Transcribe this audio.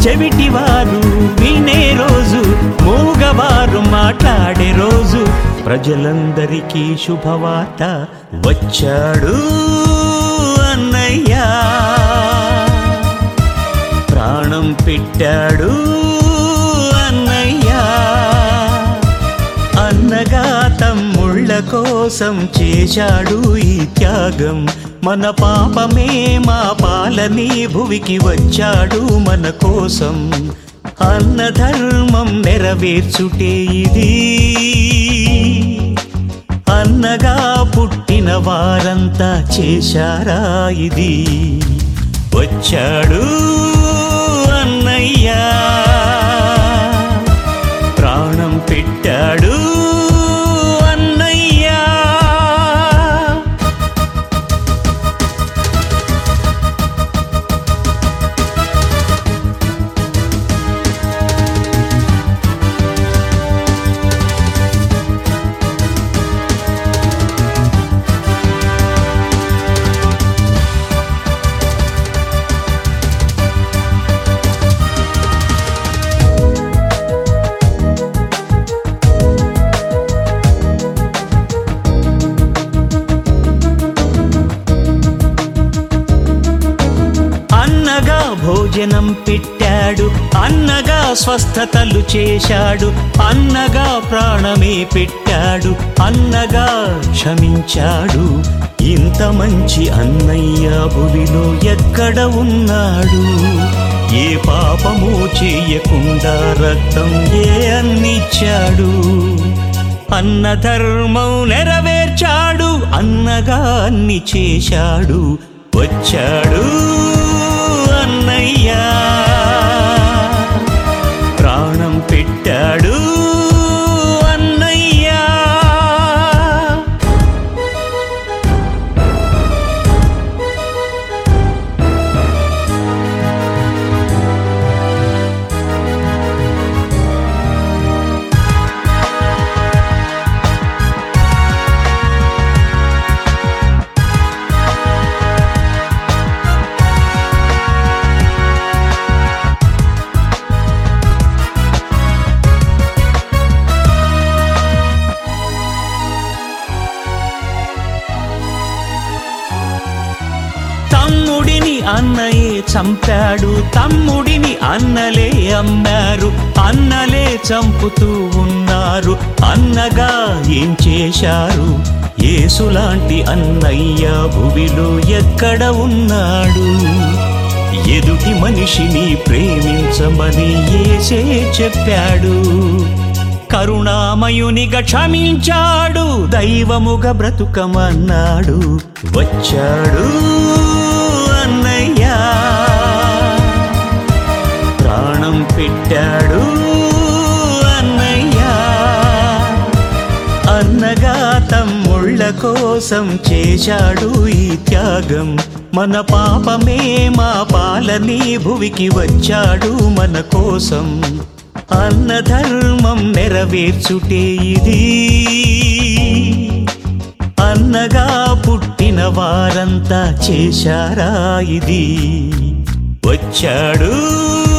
చెవిటివారు వినే రోజు మూగవారు మాట్లాడే రోజు ప్రజలందరికీ శుభవార్త వచ్చాడు అన్నయ్యా ప్రాణం పెట్టాడు అన్నయ్యా అన్నగా తమ్ముళ్ళ కోసం చేశాడు ఈ త్యాగం మన పాపమే మా పాలని భువికి వచ్చాడు మన కోసం అన్న ధర్మం నెరవేర్చుటే ఇది అన్నగా పుట్టిన వారంతా చేశారా ఇది వచ్చాడు అన్నయ్యా ప్రాణం పెట్టాడు అన్నయ్యా అన్నగా భోజనం పెట్టాడు అన్నగా స్వస్థతలు చేశాడు అన్నగా ప్రాణమే పెట్టాడు అన్నగా క్షమించాడు ఇంత మంచి అన్నయ్య భువిలో ఎక్కడ ఉన్నాడు ఏ పాపము చేయకుండా రక్తం ఏ అన్నిచ్చాడు అన్న ధర్మం నెరవేర్చాడు అన్నగా అన్ని చేశాడు వచ్చాడు అన్నయ్యా ప్రాణం పెట్టాడు అన్నయ్యా తమ్ముడిని అన్నయే చంపాడు తమ్ముడిని అన్నలే అమ్మారు అన్నలే చంపుతూ ఉన్నారు అన్నగా ఏం చేశారు ఏసులాంటి అన్నయ్య భువిలో ఎక్కడ ఉన్నాడు ఎదుటి మనిషిని ప్రేమించమని ఏసే చెప్పాడు కరుణామయునిగా క్షమించాడు దైవముగా బ్రతుకమన్నాడు వచ్చాడు అన్నయ్యా ప్రాణం పెట్టాడు అన్నయ్యా అన్నగా తమ్ముళ్ళ కోసం చేశాడు ఈ త్యాగం మన పాపమే మా పాలని భువికి వచ్చాడు మన కోసం అన్న ధర్మం నెరవేర్చుటే ఇది అన్నగా పుట్టిన వారంతా చేశారా ఇది వచ్చాడు